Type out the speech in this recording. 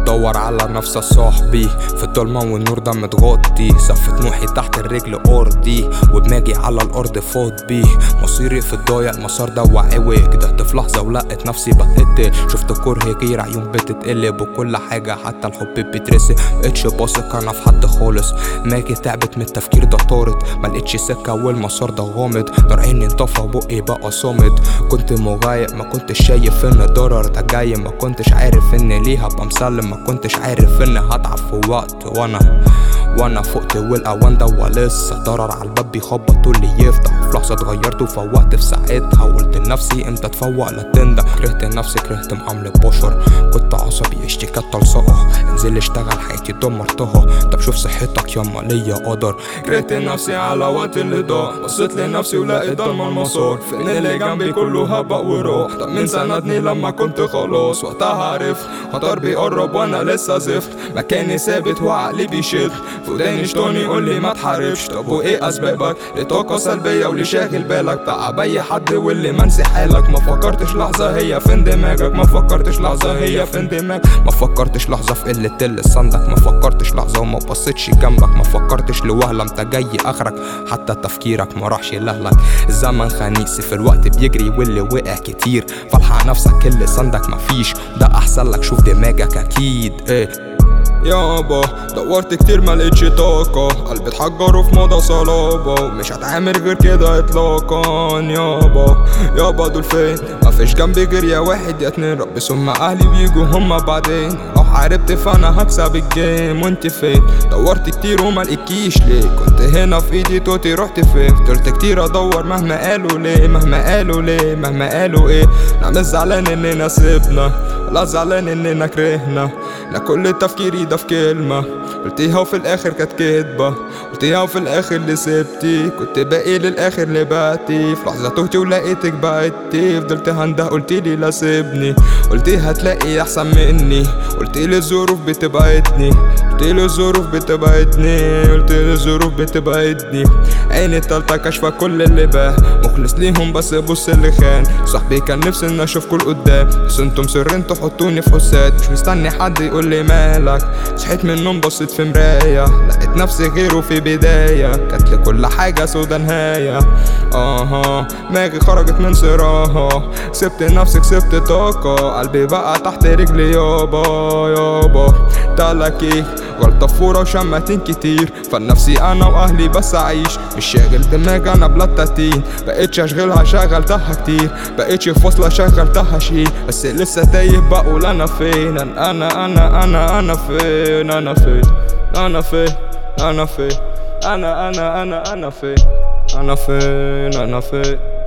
بدور على نفس صاحبي في الضلمة والنور ده متغطي سقف طموحي تحت الرجل أرضي ودماغي على الأرض فاض بيه مصيري في الضايع المسار ده وعوج جدعت في لحظة ولقيت نفسي بتقتل شفت كره غير عيون بتتقلب وكل حاجة حتى الحب بيترسي مبقتش باثق أنا في حد خالص دماغي تعبت من التفكير ده طارت ملقتش سكة والمسار ده غامض نار عيني انطفى بقي بقى صامد كنت مغايب ما كنتش شايف ان الضرر ده جاي ما كنتش عارف ان ليه هبقى مسلم ما كنتش عارف ان هتعب في وقت وانا وانا فقت والاوان ده ولسه ضرر على الباب بيخبط واللي يفتح في لحظه اتغيرت وفوقت في ساعتها قلت لنفسي امتى تفوق لا تندم كرهت نفسي كرهت معاملة بشر كنت عصبي اشتكات تلصقه انزل اشتغل حياتي دمرتها طب شوف صحتك ياما ليا قدر كرهت نفسي على وقت اللي ضاع بصيت لنفسي ولقيت ضلمة المسار فين اللي جنبي كله هبق وراح طب مين سندني لما كنت خلاص وقتها عرفت خطر بيقرب وانا لسه زفت مكاني ثابت وعقلي بيشد فوداني شطوني يقول لي ما تحاربش طب وايه اسبابك لطاقة سلبية واللي شاغل بالك تعب اي حد واللي منسي حالك ما فكرتش لحظة هي فين دماغك ما فكرتش لحظة هي فين دماغك ما فكرتش لحظة في قلة لسانك ما فكرتش لحظة وما بصيتش جنبك ما فكرتش لوهلة انت جاي اخرك حتى تفكيرك ما راحش لهلك الزمن خنيس في الوقت بيجري واللي وقع كتير فالحق نفسك اللي سندك مفيش ده احسن لك شوف دماغك اكيد ايه يابا دورت كتير ملقتش طاقة قلبي اتحجر في موضة صلابة ومش هتعامل غير كده اطلاقا يابا يابا دول فين مفيش جنبي غير يا واحد يا اتنين رب ثم اهلي بيجوا هما بعدين لو حاربت فانا هكسب الجيم وانت فين دورت كتير وما لقيتكيش ليه كنت هنا في ايدي توتي رحت فين فضلت كتير ادور مهما قالوا ليه مهما قالوا ليه مهما قالوا ايه انا مش زعلان اننا سيبنا ولا زعلان اننا كرهنا لا كل تفكيري ده في كلمة قلتيها وفي الاخر كانت كدبة قلتيها وفي الاخر اللي سبتي كنت باقي للاخر اللي بعتي في لحظة تهتي ولقيتك بعدتي فضلت هنده قلتيلي لا سيبني قلتي هتلاقي احسن مني قلتيلي الظروف بتبعدني قلتيلي الظروف بتبعدني قلتيلي الظروف بتبعدني عيني التالتة كاشفة كل اللي باه مخلص ليهم بس بص اللي خان صاحبي كان نفسي ان اشوفكوا لقدام بس انتم سرين تحطوني في حسات مش مستني حد يقول لي مالك صحيت من النوم بصيت في مراية لقيت نفسي غيره في بداية كانت لكل حاجة سودا نهاية اها دماغي خرجت من صراها سبت نفسي كسبت طاقة قلبي بقى تحت رجلي يابا يابا تالك ايه غلطة فورة وشماتين كتير فلنفسي انا واهلي بس اعيش مش شاغل دماغي انا بلا تاتين بقيتش اشغلها شغلتها كتير بقيتش فاصلة شغلتها شي بس لسه تايه بقول انا فين انا انا انا انا انا فين انا فين انا فين انا فين انا انا انا انا فين انا فين انا فين